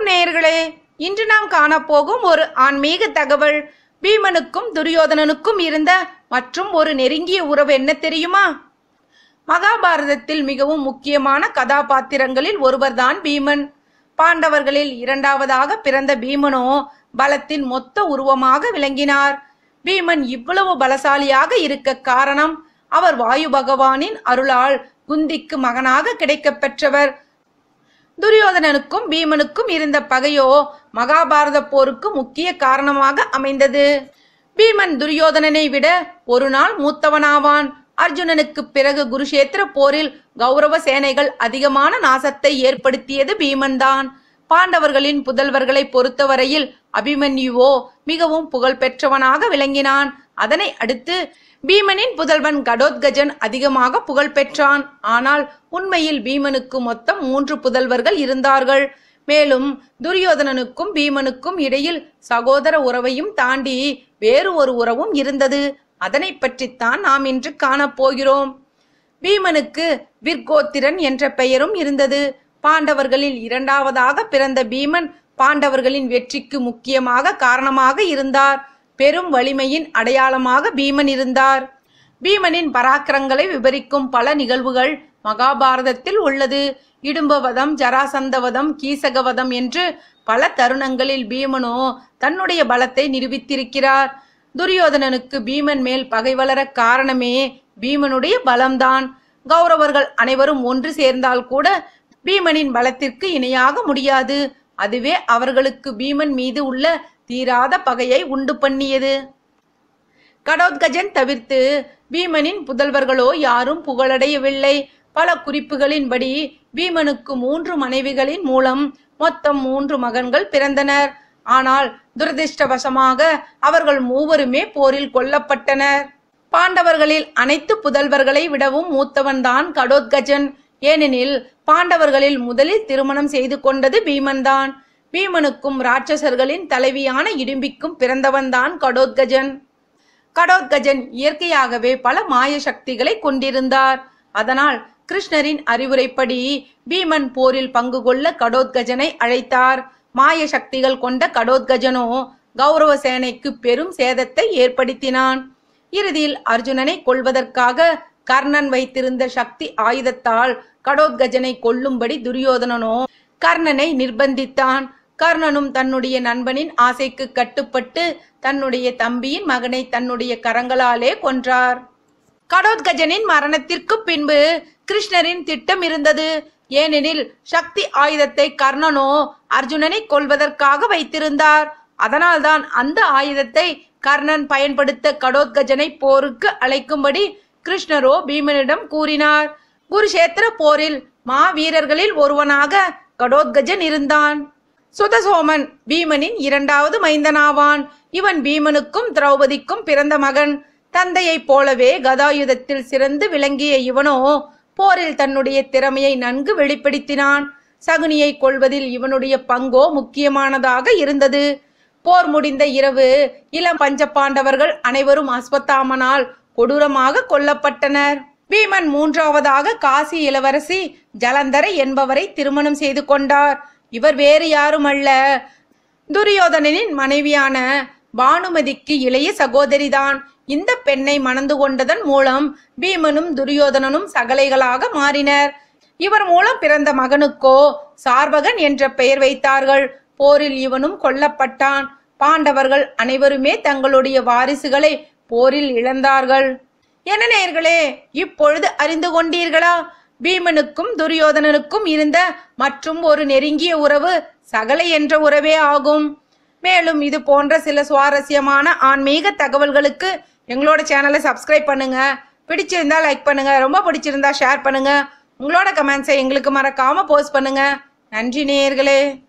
நேயர்களே இன்று நாம் காணப்போகும் ஒரு ஆன்மீக தகவல் பீமனுக்கும் துரியோதனனுக்கும் இருந்த மற்றும் ஒரு நெருங்கிய உறவு என்ன தெரியுமா மகாபாரதத்தில் மிகவும் முக்கியமான கதாபாத்திரங்களில் ஒருவர்தான் பீமன் பாண்டவர்களில் இரண்டாவதாக பிறந்த பீமனோ பலத்தின் மொத்த உருவமாக விளங்கினார் பீமன் இவ்வளவு பலசாலியாக இருக்க காரணம் அவர் வாயு பகவானின் அருளால் குந்திக்கு மகனாக கிடைக்கப் பெற்றவர் துரியோதனனுக்கும் பீமனுக்கும் இருந்த பகையோ மகாபாரத போருக்கு முக்கிய காரணமாக அமைந்தது பீமன் துரியோதனனை விட ஒரு நாள் மூத்தவனாவான் அர்ஜுனனுக்கு பிறகு குருஷேத்திர போரில் கௌரவ சேனைகள் அதிகமான நாசத்தை ஏற்படுத்தியது பீமன்தான் பாண்டவர்களின் புதல்வர்களை பொறுத்தவரையில் அபிமன்யுவோ மிகவும் புகழ் பெற்றவனாக விளங்கினான் அதனை அடுத்து பீமனின் புதல்வன் கடோத்கஜன் அதிகமாக புகழ் பெற்றான் ஆனால் உண்மையில் பீமனுக்கு மொத்தம் மூன்று புதல்வர்கள் இருந்தார்கள் மேலும் துரியோதனனுக்கும் பீமனுக்கும் இடையில் சகோதர உறவையும் தாண்டி வேறு ஒரு உறவும் இருந்தது அதனை பற்றித்தான் நாம் இன்று காணப்போகிறோம் பீமனுக்கு விற்கோத்திரன் என்ற பெயரும் இருந்தது பாண்டவர்களில் இரண்டாவதாக பிறந்த பீமன் பாண்டவர்களின் வெற்றிக்கு முக்கியமாக காரணமாக இருந்தார் பெரும் வலிமையின் அடையாளமாக பீமன் இருந்தார் பீமனின் பராக்கிரங்களை விவரிக்கும் பல நிகழ்வுகள் மகாபாரதத்தில் உள்ளது இடும்பவதம் ஜராசந்தவதம் கீசகவதம் என்று பல தருணங்களில் பீமனோ தன்னுடைய பலத்தை நிரூபித்திருக்கிறார் துரியோதனனுக்கு பீமன் மேல் பகை வளர காரணமே பீமனுடைய பலம்தான் கௌரவர்கள் அனைவரும் ஒன்று சேர்ந்தால் கூட பீமனின் பலத்திற்கு இணையாக முடியாது அதுவே அவர்களுக்கு பீமன் மீது உள்ள தீராத பகையை உண்டு பண்ணியது கடோத்கஜன் தவிர்த்து பீமனின் புதல்வர்களோ யாரும் புகழடையவில்லை பல குறிப்புகளின்படி பீமனுக்கு மூன்று மனைவிகளின் மூலம் மொத்தம் மூன்று மகன்கள் பிறந்தனர் ஆனால் துரதிர்ஷ்டவசமாக அவர்கள் மூவருமே போரில் கொல்லப்பட்டனர் பாண்டவர்களில் அனைத்து புதல்வர்களை விடவும் மூத்தவன்தான் கடோத்கஜன் ஏனெனில் பாண்டவர்களில் முதலில் திருமணம் செய்து கொண்டது பீமன்தான் பீமனுக்கும் ராட்சசர்களின் தலைவியான இடும்பிக்கும் பிறந்தவன்தான் கடோத்கஜன் கடோத்கஜன் இயற்கையாகவே பல மாய சக்திகளை கொண்டிருந்தார் அதனால் கிருஷ்ணரின் அறிவுரைப்படி பீமன் போரில் பங்கு கொள்ள கடோத்கஜனை அழைத்தார் மாய சக்திகள் கொண்ட கடோத்கஜனோ கௌரவ சேனைக்கு பெரும் சேதத்தை ஏற்படுத்தினான் இறுதியில் அர்ஜுனனை கொல்வதற்காக கர்ணன் வைத்திருந்த சக்தி ஆயுதத்தால் கடோத்கஜனை கொல்லும்படி துரியோதனனோ கர்ணனை நிர்பந்தித்தான் கர்ணனும் தன்னுடைய நண்பனின் ஆசைக்கு கட்டுப்பட்டு தன்னுடைய தம்பியின் மகனை தன்னுடைய கரங்களாலே கொன்றார் கடோத்கஜனின் மரணத்திற்கு பின்பு கிருஷ்ணரின் திட்டம் இருந்தது ஏனெனில் சக்தி ஆயுதத்தை கர்ணனோ அர்ஜுனனை கொல்வதற்காக வைத்திருந்தார் அதனால்தான் அந்த ஆயுதத்தை கர்ணன் பயன்படுத்த கடோத்கஜனை போருக்கு அழைக்கும்படி கிருஷ்ணரோ பீமனிடம் கூறினார் குருஷேத்திர போரில் மாவீரர்களில் ஒருவனாக கடோத்கஜன் இருந்தான் சுதசோமன் பீமனின் இரண்டாவது மைந்தனாவான் இவன் பீமனுக்கும் திரௌபதிக்கும் பிறந்த மகன் தந்தையைப் போலவே கதாயுதத்தில் சிறந்து விளங்கிய இவனோ போரில் தன்னுடைய திறமையை நன்கு வெளிப்படுத்தினான் சகுனியை கொள்வதில் இவனுடைய பங்கோ முக்கியமானதாக இருந்தது போர் முடிந்த இரவு இளம் பஞ்ச பாண்டவர்கள் அனைவரும் அஸ்வத்தாமனால் கொடூரமாக கொல்லப்பட்டனர் பீமன் மூன்றாவதாக காசி இளவரசி ஜலந்தரை என்பவரை திருமணம் செய்து கொண்டார் இவர் வேறு யாரும் அல்ல துரியோதனனின் மனைவியான பானுமதிக்கு இளைய சகோதரிதான் இந்த பெண்ணை மணந்து கொண்டதன் மூலம் பீமனும் துரியோதனனும் சகலைகளாக மாறினர் இவர் மூலம் பிறந்த மகனுக்கோ சார்வகன் என்ற பெயர் வைத்தார்கள் போரில் இவனும் கொல்லப்பட்டான் பாண்டவர்கள் அனைவருமே தங்களுடைய வாரிசுகளை போரில் இழந்தார்கள் என்ன நேயர்களே இப்பொழுது அறிந்து கொண்டீர்களா பீமனுக்கும் துரியோதனனுக்கும் இருந்த மற்றும் ஒரு நெருங்கிய உறவு சகலை என்ற உறவே ஆகும் மேலும் இது போன்ற சில சுவாரஸ்யமான ஆன்மீக தகவல்களுக்கு எங்களோட சேனலை சப்ஸ்கிரைப் பண்ணுங்க பிடிச்சிருந்தா லைக் பண்ணுங்க ரொம்ப பிடிச்சிருந்தா ஷேர் பண்ணுங்க உங்களோட கமெண்ட்ஸை எங்களுக்கு மறக்காம போஸ்ட் பண்ணுங்க நன்றி நேயர்களே